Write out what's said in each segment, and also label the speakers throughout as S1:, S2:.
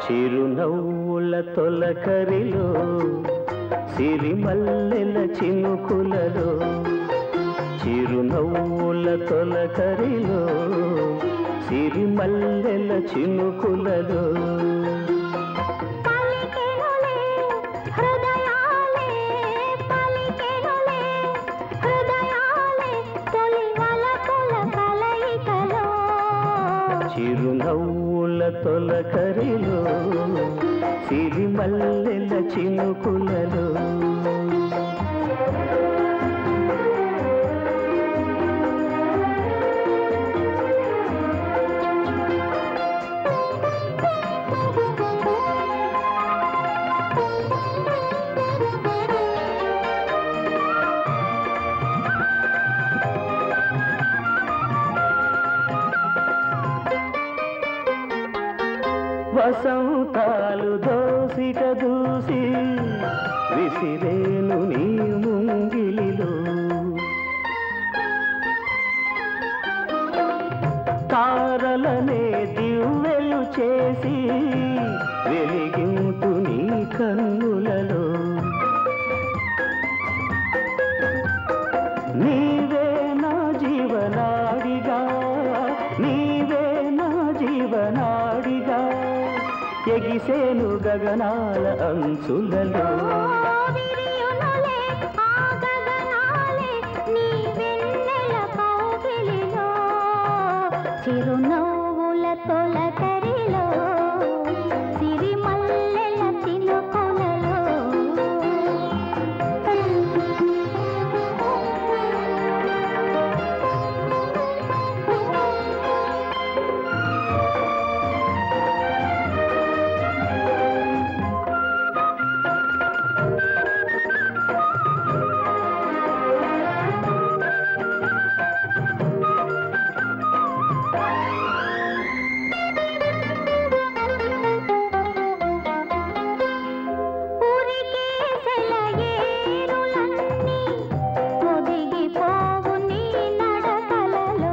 S1: చిరునవ్వుల తొలకరిలో సిరిమల్లెల చినుకులలో చిరునవ్వుల తొలకరిలో సిరిమల్లెల చినుకులలో
S2: పలికెనులే హృదయాలే పలికెనులే హృదయాలే తొలి వలపుల కలయికలో
S1: చిరునవ్వుల తొలకరిలో సిరిమల్లెల చినుకులలో వసంతాలు దోసిట దూసి విసిరేను నీ ముంగిలిలో తారలనే దివ్వెలు చేసి వెలిగింటు నీ కన్నులలో నీవే నా జీవనాడిగా నీవే నా జీవనాడిగా ఎగిసేను గగనాల అంచులలో
S2: విరియునులే ఆ గగనాలే నీ వెన్నెల కౌగిలిలో చిరునవ్వుల తొలకరిలో సిరిమల్లెల చినుకులలో ఊరికే సెలయేరులన్నీ ఒదిగిపోవు నీ నడకలలో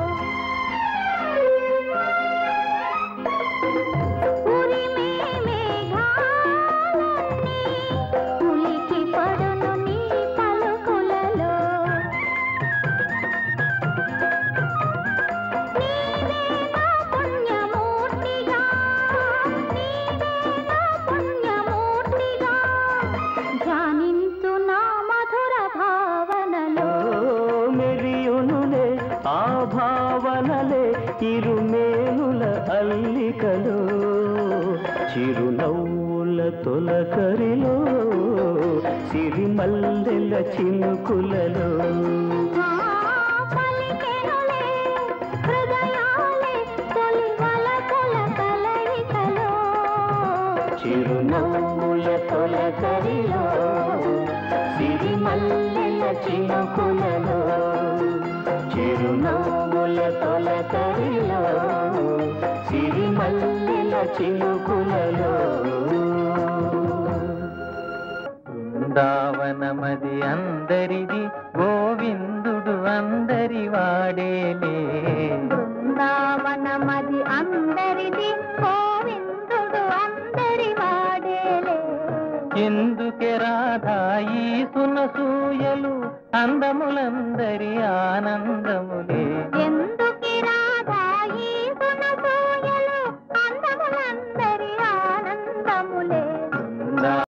S2: ఉరిమే మేఘాలన్నీ ఉలికి పడును నీ పలుకులలో నీవే నా పుణ్యమూర్తిగా నీవే నా పుణ్యమూర్తిగా ధ్యానించు నా మధుర భావనలో
S1: మెరియునులే ఆ భావనలే ఇరుమేనుల అల్లికలో చిరునవ్వుల తొలకరిలో సిరిమల్లెల చినుకులలో
S2: ఆ పలికెనులే హృదయాలే తొలి వలపుల కలయికలో
S1: చిరునవ్వుల తొలకరిలో సిరిమల్లెల చినుకులలో చిరునవ్వుల తొలకరిలో సిరిమల్లెల చినుకులలో
S3: బృందావనమది అందరిది గోవిందుడు అందరి వాడేలే
S2: బృందావనమది అందరిది గోవిందుడు అందరి వాడేలే
S3: ఎందుకే రాధాయి సునసూయలు అందములందరి ఆనందములే
S2: ఎందు